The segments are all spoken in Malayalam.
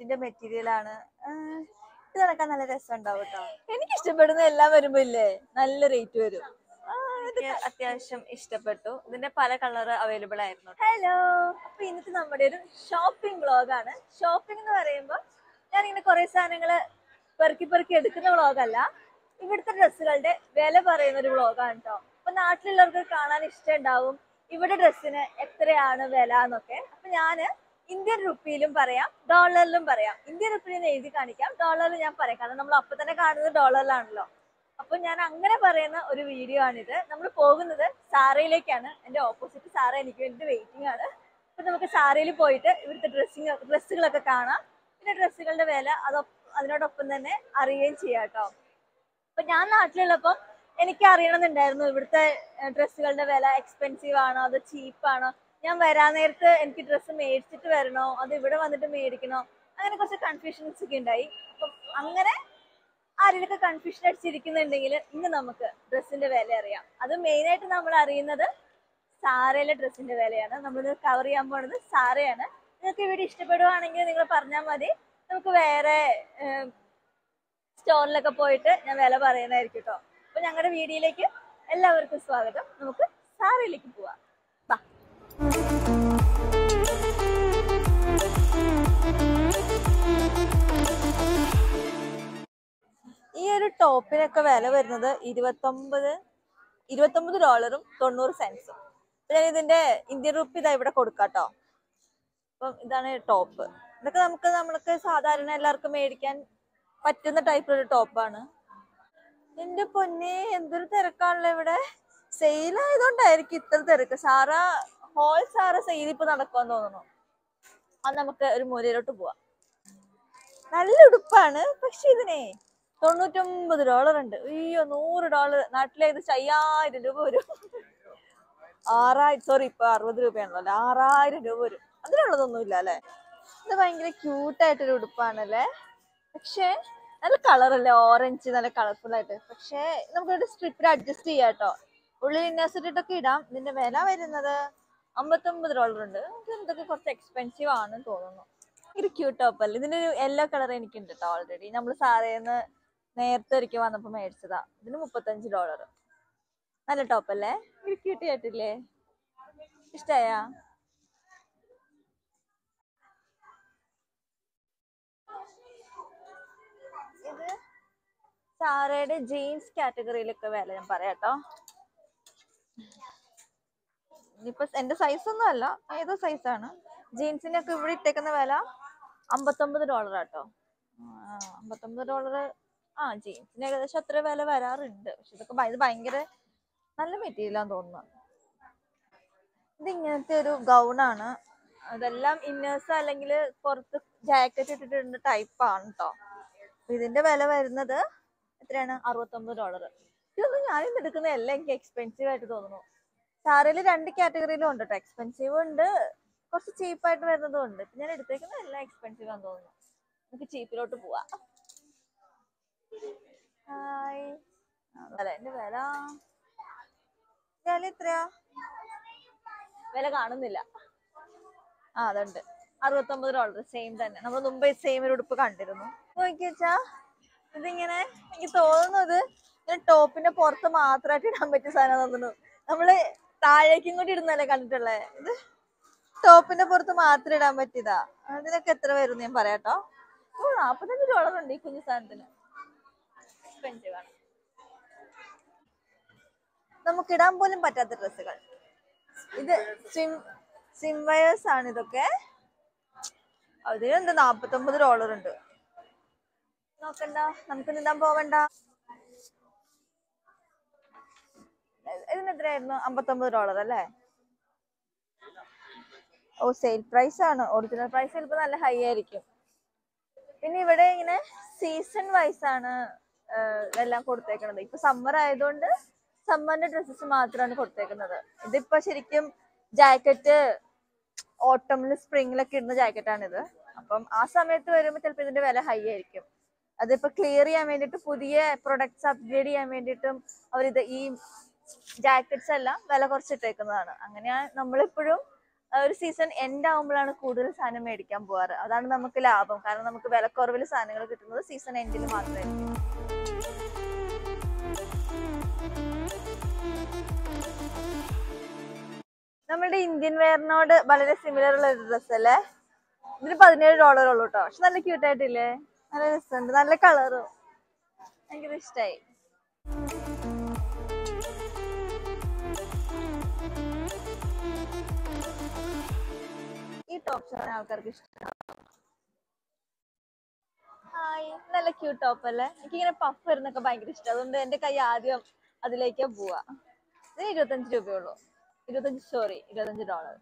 നെറ്റിന്റെ മെറ്റീരിയൽ ആണ് ആഹ് ഇത് നടക്കാൻ നല്ല രസം ഉണ്ടാവും കേട്ടോ എനിക്ക് ഇഷ്ടപ്പെടുന്ന എല്ലാം വരുമ്പോ ഇല്ലേ നല്ല റേറ്റ് വരും എനിക്ക് അത്യാവശ്യം ഇഷ്ടപ്പെട്ടു ഇതിന്റെ പല കളർ അവൈലബിൾ ആയിരുന്നു ഹലോ അപ്പൊ ഇന്നത്തെ നമ്മുടെ ഒരു ഷോപ്പിംഗ് വ്ളോഗ് ആണ് ഷോപ്പിംഗ് എന്ന് പറയുമ്പോൾ ഞാൻ ഇങ്ങനെ കുറെ സാധനങ്ങള് പെറുക്കി പെറുക്കി എടുക്കുന്ന വ്ളോഗല്ല ഇവിടുത്തെ ഡ്രസ്സുകളുടെ വില പറയുന്ന ഒരു വ്ളോഗാണ് കേട്ടോ അപ്പൊ നാട്ടിലുള്ളവർക്ക് കാണാൻ ഇഷ്ടം ഉണ്ടാവും ഇവിടെ ഡ്രസ്സിന് എത്രയാണ് വില എന്നൊക്കെ അപ്പൊ ഞാന് ഇന്ത്യൻ റുപ്പിയിലും പറയാം ഡോളറിലും പറയാം ഇന്ത്യൻ റുപ്പിയിൽ എഴുതി കാണിക്കാം ഡോളറിൽ ഞാൻ പറയാം കാരണം നമ്മൾ അപ്പൊ തന്നെ കാണുന്നത് ഡോളറിലാണല്ലോ അപ്പൊ ഞാൻ അങ്ങനെ പറയുന്ന ഒരു വീഡിയോ ആണിത് നമ്മൾ പോകുന്നത് സാറയിലേക്കാണ് എന്റെ ഓപ്പോസിറ്റ് സാറ എനിക്ക് വേണ്ടി വെയിറ്റിംഗ് ആണ് അപ്പൊ നമുക്ക് സാറയിൽ പോയിട്ട് ഇവിടുത്തെ ഡ്രസ്സിങ് ഡ്രസ്സുകളൊക്കെ കാണാം പിന്നെ ഡ്രസ്സുകളുടെ വില അതോ അതിനോടൊപ്പം തന്നെ അറിയുകയും ചെയ്യാം കേട്ടോ അപ്പൊ ഞാൻ നാട്ടിലുള്ളപ്പം എനിക്ക് അറിയണമെന്നുണ്ടായിരുന്നു ഇവിടുത്തെ ഡ്രസ്സുകളുടെ വില എക്സ്പെൻസീവ് ആണോ അതോ ചീപ്പ് ആണോ ഞാൻ വരാൻ നേരത്ത് എനിക്ക് ഡ്രസ്സ് മേടിച്ചിട്ട് വരണോ അത് ഇവിടെ വന്നിട്ട് മേടിക്കണോ അങ്ങനെ കുറച്ച് കൺഫ്യൂഷൻസ് ഒക്കെ ഉണ്ടായി അപ്പം അങ്ങനെ ആരെങ്കിലൊക്കെ കൺഫ്യൂഷൻ അടിച്ചിരിക്കുന്നുണ്ടെങ്കിൽ ഇന്ന് നമുക്ക് ഡ്രസ്സിന്റെ വില അറിയാം അത് മെയിൻ ആയിട്ട് നമ്മൾ അറിയുന്നത് സാരയിലെ ഡ്രസ്സിന്റെ വിലയാണ് നമ്മൾ കവർ ചെയ്യാൻ പോണത് സാരയാണ് നിങ്ങൾക്ക് ഈ വീഡിയോ ഇഷ്ടപ്പെടുവാണെങ്കിൽ നിങ്ങൾ പറഞ്ഞാൽ മതി നമുക്ക് വേറെ സ്റ്റോറിലൊക്കെ പോയിട്ട് ഞാൻ വില പറയുന്നതായിരിക്കും കേട്ടോ അപ്പൊ ഞങ്ങളുടെ വീഡിയോയിലേക്ക് എല്ലാവർക്കും സ്വാഗതം നമുക്ക് സാരയിലേക്ക് പോവാം ബാ ഈ ഒരു ടോപ്പിനൊക്കെ വില വരുന്നത് ഇരുപത്തൊമ്പത് ഇരുപത്തൊമ്പത് ഡോളറും തൊണ്ണൂറ് സെൻസും ഞാൻ ഇതിന്റെ ഇന്ത്യൻ റുപ്പി ഇതാ ഇവിടെ കൊടുക്കാട്ടോ അപ്പം ഇതാണ് ടോപ്പ് ഇതൊക്കെ നമുക്ക് നമ്മൾക്ക് സാധാരണ എല്ലാവർക്കും മേടിക്കാൻ പറ്റുന്ന ടൈപ്പിലൊരു ടോപ്പാണ് എന്റെ പൊന്നെ എന്തൊരു തിരക്കാണല്ലോ ഇവിടെ സെയിൽ ആയതുകൊണ്ടായിരിക്കും ഇത്ര തിരക്ക് സാറ ഹോൾ സാറ സെയിൽ ഇപ്പൊ നടക്കുമെന്ന് തോന്നുന്നു അത് നമുക്ക് ഒരു മൂലയിലോട്ട് പോവാം നല്ല ഉടുപ്പാണ് പക്ഷെ ഇതിനെ തൊണ്ണൂറ്റൊമ്പത് ഡോളർ ഉണ്ട് അയ്യോ നൂറ് ഡോളർ നാട്ടിലെ ഇത് അയ്യായിരം രൂപ വരും ആറായിരം സോറി ഇപ്പൊ അറുപത് രൂപയാണല്ലോ അല്ലെ ആറായിരം രൂപ വരും അതിനുള്ളതൊന്നുമില്ല അല്ലെ ഇത് ഭയങ്കര ക്യൂട്ടായിട്ടൊരു ഉടുപ്പാണല്ലേ പക്ഷേ നല്ല കളർ അല്ലേ ഓറഞ്ച് നല്ല കളർഫുൾ ആയിട്ട് പക്ഷേ നമുക്കിവിടെ സ്ട്രിപ്പിൽ അഡ്ജസ്റ്റ് ചെയ്യാം കേട്ടോ ഉള്ളിൽ ഇന്നേഴ്സിട്ടൊക്കെ ഇടാം ഇതിന്റെ വില വരുന്നത് അമ്പത്തൊമ്പത് ഡോളർ ഉണ്ട് ഇത് ഇതൊക്കെ കുറച്ച് എക്സ്പെൻസീവ് ആണെന്ന് തോന്നുന്നു ഒരു ക്യൂട്ട് ടോപ്പ് അല്ലേ ഇതിന്റെ ഒരു യെല്ലോ കളർ എനിക്കുണ്ട് കേട്ടോ ഓൾറെഡി നമ്മൾ സാറേന്ന് നേരത്തെ ഒരിക്കൽ വന്നപ്പോ മേടിച്ചതാ ഇതിന് മുപ്പത്തഞ്ച് ഡോളർ നല്ല ടോപ്പ് അല്ലേ ഒരു ക്യൂട്ടി ആയിട്ടില്ലേ ഇഷ്ടായാ ഇത് സാറയുടെ ജീൻസ് കാറ്റഗറിയിലൊക്കെ വില ഞാൻ പറയാട്ടോ ഇനിയിപ്പോ എന്റെ സൈസ് ഒന്നും അല്ല ഏതോ സൈസാണ് ജീൻസിന്റെ ഒക്കെ ഇവിടെ ഇട്ടേക്കുന്ന വില അമ്പത്തൊമ്പത് ഡോളർ ആട്ടോ അമ്പത്തൊമ്പത് ഡോളർ ആ ജീൻസിന് ഏകദേശം അത്ര വില വരാറുണ്ട് പക്ഷെ ഇതൊക്കെ ഭയ- ഇത് ഭയങ്കര നല്ല മെറ്റീരിയലാന്ന് തോന്നുന്നു ഇത് ഇങ്ങനത്തെ ഒരു ഗൗണാണ് അതെല്ലാം ഇന്നേഴ്സ് അല്ലെങ്കിൽ പുറത്ത് ജാക്കറ്റ് ഇട്ടിട്ടുണ്ട് ടൈപ്പ് ആണ് കേട്ടോ ഇതിന്റെ വില വരുന്നത് എത്രയാണ് അറുപത്തൊമ്പത് ഡോളർ ഇതൊന്നും ഞാനിന്ന് എടുക്കുന്ന എല്ലാം എനിക്ക് എക്സ്പെൻസീവ് ആയിട്ട് തോന്നുന്നു സാരയിൽ രണ്ട് കാറ്റഗറിയിലും ഉണ്ട് കേട്ടോ എക്സ്പെൻസീവ് ഉണ്ട് കുറച്ച് ചീപ്പായിട്ട് വരുന്നതും ഉണ്ട് ഇപ്പൊ ഞാൻ എടുത്തേക്കുന്ന എല്ലാം എക്സ്പെൻസീവ് ആണെന്ന് തോന്നുന്നു നമുക്ക് ചീപ്പിലോട്ട് പോവാം ഹായ് വില എന്റെ വില വില എത്രയാ വില കാണുന്നില്ല ആ അതുണ്ട് അറുപത്തൊമ്പത് ഡോളർ സെയിം തന്നെ നമ്മൾ മുമ്പ് സെയിം ഒരു ഉടുപ്പ് കണ്ടിരുന്നു നോക്കി വെച്ചാ ഇതിങ്ങനെ എനിക്ക് തോന്നുന്നത് ഇങ്ങനെ ടോപ്പിന്റെ പുറത്ത് മാത്രമായിട്ട് ഇടാൻ പറ്റിയ സാധനം തോന്നുന്നു നമ്മള് താഴേക്കും കൂടി ഇടുന്നല്ലേ കണ്ടിട്ടുള്ളേ ഇത് ടോപ്പിന്റെ പുറത്ത് മാത്രം ഇടാൻ പറ്റിയതാ അതിനൊക്കെ എത്ര വരും ഞാൻ പറയാട്ടോ ഓ നാപ്പത്തഞ്ച് ഡോളർ ഉണ്ട് ഈ കുഞ്ഞു സാധനത്തിന് എക്സ്പെൻസീവ് ആണ് നമുക്ക് ഇടാൻ പോലും പറ്റാത്ത ഡ്രസ്സുകൾ ഇത് സ്വിം സ്വിം വയേഴ്സ് ആണ് ഇതൊക്കെ അതിനെന്ത് നാപ്പത്തൊമ്പത് ഡോളർ ഉണ്ട് നോക്കണ്ട നമുക്ക് നിന്നാൻ പോവണ്ട ഇതിന് എത്രയായിരുന്നു അമ്പത്തൊമ്പത് ഡോളർ അല്ലേ ഓ സെയിൽ പ്രൈസ് ആണ് ഒറിജിനൽ പ്രൈസ് ചിലപ്പോൾ നല്ല ഹൈ ആയിരിക്കും പിന്നെ ഇവിടെ ഇങ്ങനെ സീസൺ വൈസ് ആണ് ആഹ് ഇതെല്ലാം കൊടുത്തേക്കുന്നത് ഇപ്പൊ സമ്മർ ആയതുകൊണ്ട് സമ്മറിന്റെ ഡ്രസ്സസ് മാത്രമാണ് കൊടുത്തേക്കുന്നത് ഇതിപ്പോ ശരിക്കും ജാക്കറ്റ് ഓട്ടമില് സ്പ്രിങ്ങിലൊക്കെ ഇടുന്ന ജാക്കറ്റാണ് ഇത് അപ്പം ആ സമയത്ത് വരുമ്പോൾ ചിലപ്പോൾ ഇതിന്റെ വില ഹൈ ആയിരിക്കും അതിപ്പോ ക്ലിയർ ചെയ്യാൻ വേണ്ടിയിട്ട് പുതിയ പ്രൊഡക്ട്സ് അപ്ഗ്രേഡ് ചെയ്യാൻ വേണ്ടിയിട്ടും അവരിത് ഈ ജാക്കറ്റ്സ് എല്ലാം വില കുറച്ചിട്ടേക്കുന്നതാണ് അങ്ങനെയാണ് നമ്മളെപ്പോഴും ആ, ഒരു സീസൺ എൻഡ് ആകുമ്പോഴാണ് കൂടുതൽ സാധനം മേടിക്കാൻ പോവാറ് അതാണ് നമുക്ക് ലാഭം കാരണം നമുക്ക് വിലക്കുറവിൽ സാധനങ്ങൾ കിട്ടുന്നത് സീസൺ എൻഡിൽ മാത്രമായിരിക്കും നമ്മുടെ ഇന്ത്യൻ വെയറിനോട് വളരെ സിമിലർ ഉള്ള ഒരു ഡ്രസ് അല്ലേ ഇതിന് പതിനേഴ് ഡോളർ ഉള്ളൂ കേട്ടോ പക്ഷെ നല്ല ക്യൂട്ട് ആയിട്ടില്ലേ നല്ല രസമുണ്ട് നല്ല കളറും ഭയങ്കര ഇഷ്ടായി ഈ ടോപ്സ് ആൾക്കാർക്ക് ഇഷ്ടം ഹായ് നല്ല ക്യൂട്ട് ടോപ്പ് അല്ലേ എനിക്കിങ്ങനെ പഫ് വരുന്നൊക്കെ ഭയങ്കര ഇഷ്ടം അതുകൊണ്ട് എന്റെ കൈ ആദ്യം അതിലേക്ക് പോവാ ഇതിന് ഇരുപത്തഞ്ച് രൂപയുള്ളൂ ഇരുപത്തഞ്ച് സോറി ഇരുപത്തഞ്ച് ഡോളർ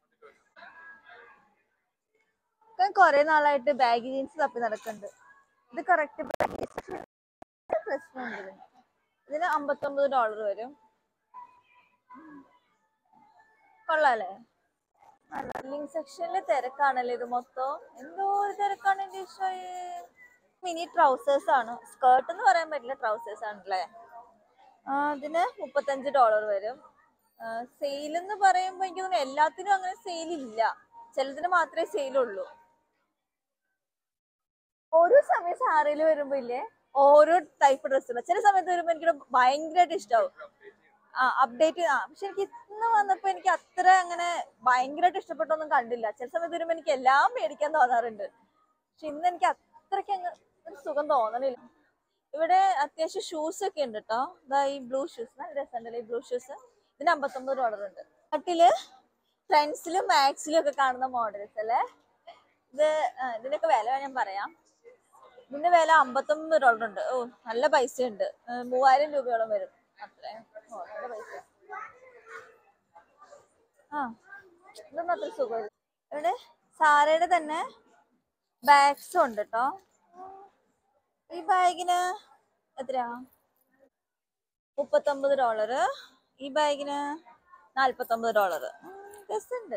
ഞാൻ കുറെ നാളായിട്ട് ബാഗി ജീൻസ് തപ്പി നടക്കുന്നുണ്ട് ഇത് കറക്റ്റ് പ്രശ്നമുണ്ട് ഇതിന് ഇതിന് അമ്പത്തൊമ്പത് ഡോളർ വരും കൊള്ളാല്ലേ ലിങ്ക് സെക്ഷനിൽ തിരക്കാണല്ലേ ഇത് മൊത്തം എന്തോ ഒരു തിരക്കാണ് എന്റെ ഈശോയെ മിനി ട്രൗസേഴ്സ് ആണ് സ്കേർട്ട് എന്ന് പറയാൻ പറ്റില്ല ട്രൗസേഴ്സ് ആണല്ലേ ആ, അതിന് മുപ്പത്തഞ്ച് ഡോളർ വരും സെയിൽ എന്ന് പറയുമ്പോൾ എനിക്ക് തോന്നുന്നു എല്ലാത്തിനും അങ്ങനെ സെയിൽ ഇല്ല ചിലതിന് മാത്രമേ സെയിൽ ഉള്ളൂ ഓരോ സമയം സാറിയിൽ വരുമ്പോ ഇല്ലേ ഓരോ ടൈപ്പ് ഡ്രസ്സുകൾ ചില സമയത്ത് വരുമ്പോ എനിക്ക് ഭയങ്കരമായിട്ട് ഇഷ്ടാവും ആ അപ്ഡേറ്റ് ആ പക്ഷെ എനിക്ക് ഇന്ന് വന്നപ്പോ എനിക്ക് അത്ര അങ്ങനെ ഭയങ്കരമായിട്ട് ഇഷ്ടപ്പെട്ടൊന്നും കണ്ടില്ല ചില സമയത്ത് വരുമ്പോ എനിക്ക് എല്ലാം മേടിക്കാൻ തോന്നാറുണ്ട് പക്ഷെ ഇന്ന് എനിക്ക് അത്രയ്ക്ക് അങ്ങ് ഒരു സുഖം തോന്നണില്ല ഇവിടെ അത്യാവശ്യം ഷൂസ് ഒക്കെ ഉണ്ട് കേട്ടോ ഇതാ ഈ ബ്ലൂ ഷൂസ് നല്ല രസമുണ്ടല്ലോ ഈ ബ്ലൂ ഷൂസ് ഇതിന് അമ്പത്തൊമ്പത് ഡോളർ ഉണ്ട് നാട്ടില് ട്രെൻഡ്സിലും മാക്സിലും ഒക്കെ കാണുന്ന മോഡൽസ് അല്ലേ ഇത് ആ, ഇതിന്റെയൊക്കെ വില ഞാൻ പറയാം ഇതിന്റെ വില അമ്പത്തൊമ്പത് ഡോളർ ഉണ്ട് ഓ നല്ല പൈസ ഉണ്ട് മൂവായിരം രൂപയോളം വരും അത്രയും ഓ, നല്ല പൈസ ആ ഇതൊന്നും അത്ര സുഖമില്ല ഇവിടെ സാരയുടെ തന്നെ ബാഗ്സും ഉണ്ട് കേട്ടോ ഈ ബാഗിന് എത്രയാ മുപ്പത്തൊമ്പത് ഡോളർ ഈ ബാഗിന് നാല്പത്തൊമ്പത് ഡോളർ രസമുണ്ട്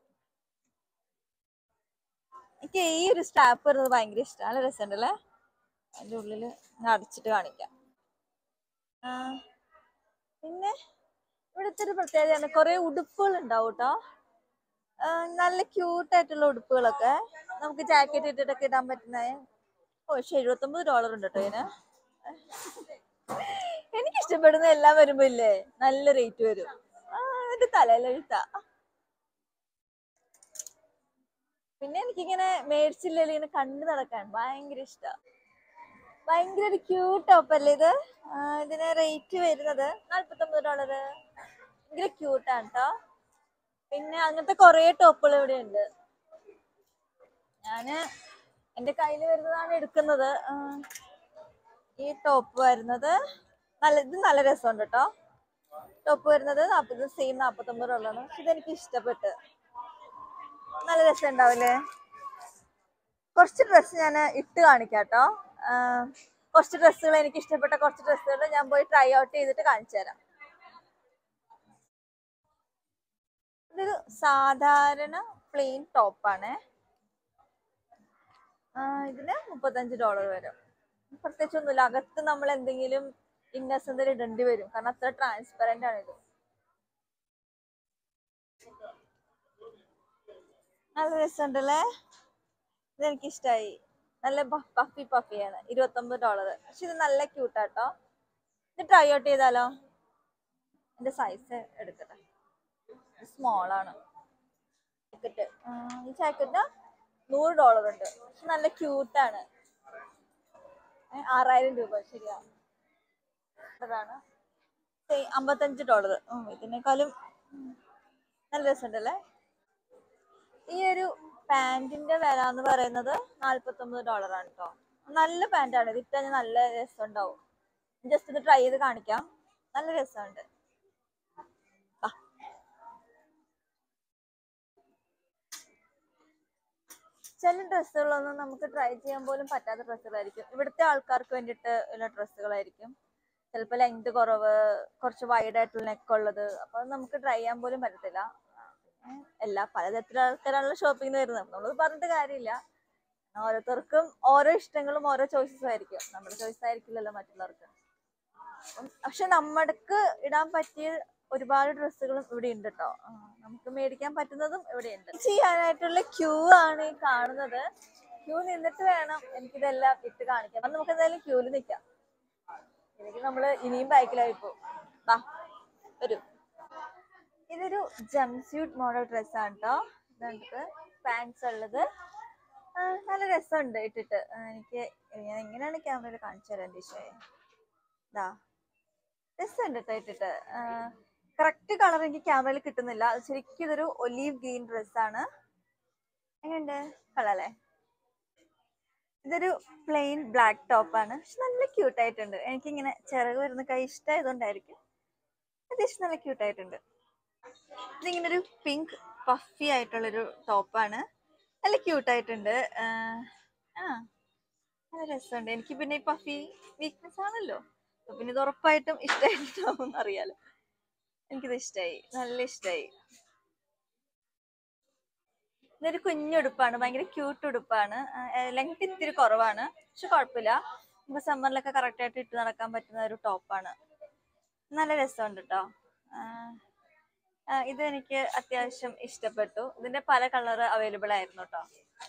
എനിക്ക് ഈ ഒരു സ്റ്റാപ്പ് വരുന്നത് ഭയങ്കര ഇഷ്ടം നല്ല രസമുണ്ടല്ലേ അതിന്റെ ഉള്ളിൽ ഇങ്ങനെ അടച്ചിട്ട് കാണിക്കാം ആ, പിന്നെ ഇവിടുത്തെ ഒരു പ്രത്യേകതയാണ് കുറെ ഉടുപ്പുകൾ ഉണ്ടാവും കേട്ടോ ആ, നല്ല ക്യൂട്ട് ആയിട്ടുള്ള ഉടുപ്പുകളൊക്കെ നമുക്ക് ജാക്കറ്റ് ഇട്ടിട്ടൊക്കെ ഇടാൻ പറ്റുന്ന ഓ പക്ഷെ എഴുപത്തൊമ്പത് ഡോളർ ഉണ്ട് കേട്ടോ ഇതിന് എനിക്ക് ഇഷ്ടപ്പെടുന്ന എല്ലാം വരുമ്പോ ഇല്ലേ നല്ല റേറ്റ് വരും ആ എന്റെ തലയിലെഴുത്താ പിന്നെ എനിക്കിങ്ങനെ മേടിച്ചില്ലെങ്കിൽ ഇങ്ങനെ കണ്ടു നടക്കാൻ ഭയങ്കര ഇഷ്ടാ ഭയങ്കര ഒരു ക്യൂട്ട് ടോപ്പ് അല്ലേ ഇത് ആ, ഇതിന് റേറ്റ് വരുന്നത് നാല്പത്തൊമ്പത് ഡോളർ ഭയങ്കര ക്യൂട്ടാണ് കേട്ടോ പിന്നെ അങ്ങനത്തെ കുറേ ടോപ്പുകൾ ഇവിടെ ഉണ്ട് ഞാന് എന്റെ കയ്യിൽ വരുന്നതാണ് എടുക്കുന്നത് ആ, ഈ ടോപ്പ് വരുന്നത് നല്ല ഇത് നല്ല രസമുണ്ട് കേട്ടോ ടോപ്പ് വരുന്നത് നാൽപ്പത് സെയിം നാൽപ്പത്തൊമ്പത് ഡോളറാണ് പക്ഷെ ഇതെനിക്ക് ഇഷ്ടപ്പെട്ട് നല്ല രസം ഉണ്ടാവില്ലേ കുറച്ച് ഡ്രസ്സ് ഞാൻ ഇട്ട് കാണിക്കാം കേട്ടോ കുറച്ച് ഡ്രസ്സുകൾ എനിക്ക് ഇഷ്ടപ്പെട്ട കുറച്ച് ഡ്രസ്സുകൾ ഞാൻ പോയി ട്രൈ ഔട്ട് ചെയ്തിട്ട് കാണിച്ചു തരാം ഇതൊരു സാധാരണ പ്ലെയിൻ ടോപ്പാണ് ഇതിന് മുപ്പത്തഞ്ച് ഡോളർ വരും പ്രത്യേകിച്ച് ഒന്നുമില്ല അകത്ത് നമ്മൾ എന്തെങ്കിലും ഇന്നസ് എന്തെങ്കിലും ഇടേണ്ടി വരും കാരണം അത്ര ട്രാൻസ്പെറന്റ് ആണ് ഇത് നല്ല രസമുണ്ടല്ലേ ഇതെനിക്ക് ഇഷ്ടമായി നല്ല പഫി പഫിയാണ് ഇരുപത്തൊമ്പത് ഡോളർ പക്ഷെ ഇത് നല്ല ക്യൂട്ടാട്ടോ ഇത് ട്രൈ ഔട്ട് ചെയ്താലോ എന്റെ സൈസ് എടുക്കട്ടെ സ്മോൾ ആണ് ജാക്കറ്റ് ഈ ജാക്കറ്റ് നൂറ് ഡോളർ ഉണ്ട് പക്ഷെ നല്ല ക്യൂട്ടാണ് ആറായിരം രൂപ ശരിയാ അതാണ് സെയ്- അമ്പത്തഞ്ച് ഡോളർ ഇതിനേക്കാളും ഉം, നല്ല രസമുണ്ടല്ലേ ഈ ഒരു പാന്റിന്റെ വില എന്ന് പറയുന്നത് നാല്പത്തൊമ്പത് ഡോളർ ആണ് കേട്ടോ നല്ല പാന്റാണ് ഇത് ഇട്ടാൽ നല്ല രസം ഉണ്ടാവും ജസ്റ്റ് ഇത് ട്രൈ ചെയ്ത് കാണിക്കാം നല്ല രസമുണ്ട് ആ. ചില ഡ്രസ്സുകളൊന്നും നമുക്ക് ട്രൈ ചെയ്യാൻ പോലും പറ്റാത്ത ഡ്രസ്സുകളായിരിക്കും ഇവിടുത്തെ ആൾക്കാർക്ക് വേണ്ടിയിട്ട് ഉള്ള ഡ്രസ്സുകളായിരിക്കും ചിലപ്പോൾ ലെങ്ത് കുറവ് കുറച്ച് വൈഡ് ആയിട്ടുള്ള നെക്ക് ഉള്ളത് അപ്പൊ അത് നമുക്ക് ട്രൈ ചെയ്യാൻ പോലും പറ്റത്തില്ല പിന്നെ എല്ലാ പലതരത്തിലുള്ള ആൾക്കാരാണല്ലോ ഷോപ്പിങ്ങിന് വരുന്നത് നമ്മൾ പറഞ്ഞിട്ട് കാര്യമില്ല ഓരോരുത്തർക്കും ഓരോ ഇഷ്ടങ്ങളും ഓരോ ചോയ്സസും ആയിരിക്കും നമ്മുടെ ചോയ്സ് ആയിരിക്കില്ലല്ലോ മറ്റുള്ളവർക്ക് അപ്പം പക്ഷെ നമ്മൾക്ക് ഇടാൻ പറ്റിയ ഒരുപാട് ഡ്രസ്സുകളും ഇവിടെ ഉണ്ട് കേട്ടോ നമുക്ക് മേടിക്കാൻ പറ്റുന്നതും ഇവിടെ ഉണ്ട് ചെയ്യാനായിട്ടുള്ള ക്യൂ ആണ് ഈ കാണുന്നത് ക്യൂ നിന്നിട്ട് വേണം എനിക്കിതെല്ലാം ഇട്ട് കാണിക്കാൻ അപ്പൊ നമുക്ക് എന്തായാലും ക്യൂല് നിൽക്കാം എനിക്ക് നമ്മള് ഇനിയും ബൈക്കിലായി പോകും വാ വരൂ ഇതൊരു ജംസ്യൂട്ട് മോഡൽ ഡ്രസ്സാണ് കേട്ടോ ഇതുണ്ട് പാൻസ് ഉള്ളത് ആ, നല്ല രസമുണ്ട് ഇട്ടിട്ട് ആ, എനിക്ക് ഞാൻ എങ്ങനെയാണ് ക്യാമറയിൽ കാണിച്ചു തരാൻ ദിശയെ ഇതാ രസമുണ്ട് കേട്ടോ ഇട്ടിട്ട് കറക്റ്റ് കളർ എനിക്ക് ക്യാമറയിൽ കിട്ടുന്നില്ല അത് ശരിക്കും ഇതൊരു ഒലീവ് ഗ്രീൻ ഡ്രസ്സാണ് എങ്ങനെയുണ്ട് കളല്ലേ ഇതൊരു പ്ലെയിൻ ബ്ലാക്ക് ടോപ്പാണ് പക്ഷെ നല്ല ക്യൂട്ട് ആയിട്ടുണ്ട് എനിക്കിങ്ങനെ ചിറക് വരുന്ന കൈ ഇഷ്ടമായതുകൊണ്ടായിരിക്കും അത്യാവശ്യം നല്ല ക്യൂട്ട് ആയിട്ടുണ്ട് ഇതിങ്ങനെ ഒരു പിങ്ക് പഫി ആയിട്ടുള്ളൊരു ടോപ്പാണ് നല്ല ക്യൂട്ട് ആയിട്ടുണ്ട് ആഹ് ആ നല്ല രസമുണ്ട് എനിക്ക് പിന്നെ ഈ പഫി വീക്ക്നെസ് ആണല്ലോ അപ്പൊ പിന്നെ ഇത് ഉറപ്പായിട്ടും ഇഷ്ടമായിട്ടുണ്ടാവും അറിയാലോ എനിക്കിത് ഇഷ്ടമായി നല്ല ഇഷ്ടമായി ഇതൊരു കുഞ്ഞുടുപ്പാണ് ഭയങ്കര ക്യൂട്ട് ഉടുപ്പാണ് ലെങ്ത് ഇത്തിരി കുറവാണ് പക്ഷെ കുഴപ്പമില്ല നമുക്ക് സമ്മറിലൊക്കെ കറക്റ്റ് ആയിട്ട് ഇട്ട് നടക്കാൻ പറ്റുന്ന ഒരു ടോപ്പാണ് നല്ല രസമുണ്ട് കേട്ടോ ഇത് എനിക്ക് അത്യാവശ്യം ഇഷ്ടപ്പെട്ടു ഇതിന്റെ പല കളർ അവൈലബിൾ ആയിരുന്നു കേട്ടോ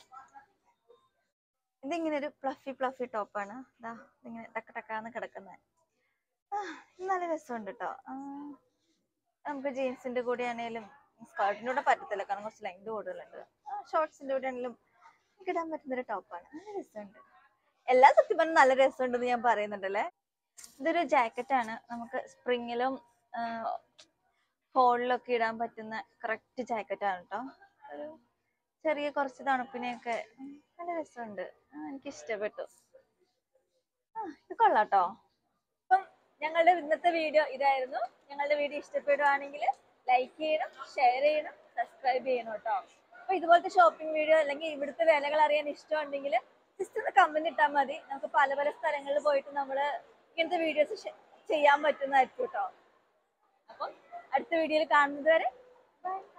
ഇതിങ്ങനെ ഒരു ഫ്ലഫി ഫ്ലഫി ടോപ്പാണ് ഇതാ ഇതിങ്ങനെ ടക്ക ടക്കാന്ന് കിടക്കുന്നത് നല്ല രസമുണ്ട് കേട്ടോ നമുക്ക് ജീൻസിന്റെ കൂടെ ആണെങ്കിലും സ്കേർട്ടിന്റെ കൂടെ പറ്റത്തില്ല കാരണം കുറച്ച് ലെങ്ത് കൂടുതലുണ്ട് ഷോർട്സിന്റെ കൂടെ ആണെങ്കിലും നമുക്ക് ഇടാൻ പറ്റുന്ന ഒരു ടോപ്പാണ് നല്ല രസമുണ്ട് എല്ലാ സത്യം പറഞ്ഞാൽ നല്ല രസമുണ്ടെന്ന് ഞാൻ പറയുന്നുണ്ടല്ലേ ഇതൊരു ജാക്കറ്റ് ആണ് നമുക്ക് സ്പ്രിങ്ങിലും ഫോളിലൊക്കെ ഇടാൻ പറ്റുന്ന കറക്റ്റ് ജാക്കറ്റ് ആണ് കേട്ടോ ഒരു ചെറിയ കുറച്ച് തണുപ്പിനെയൊക്കെ ഉം, നല്ല രസമുണ്ട് ആ, എനിക്ക് ഇഷ്ടപ്പെട്ടു ആ ഇത് കൊള്ളാട്ടോ അപ്പം ഞങ്ങളുടെ ഇന്നത്തെ വീഡിയോ ഇതായിരുന്നു ഞങ്ങളുടെ വീഡിയോ ഇഷ്ടപ്പെടുവാണെങ്കിൽ ലൈക്ക് ചെയ്യണം ഷെയർ ചെയ്യണം സബ്സ്ക്രൈബ് ചെയ്യണം കേട്ടോ അപ്പൊ ഇതുപോലത്തെ ഷോപ്പിംഗ് വീഡിയോ അല്ലെങ്കിൽ ഇവിടുത്തെ വിലകൾ അറിയാൻ ഇഷ്ടമുണ്ടെങ്കിൽ ജസ്റ്റ് ഒന്ന് കമന്റ് ഇട്ടാൽ മതി നമുക്ക് പല പല സ്ഥലങ്ങളിൽ പോയിട്ട് നമ്മൾ ഇങ്ങനത്തെ വീഡിയോസ് ചെയ്യാൻ പറ്റുന്നതായിരിക്കും കേട്ടോ അപ്പം അടുത്ത വീഡിയോയിൽ കാണുന്നത് വരെ ബൈ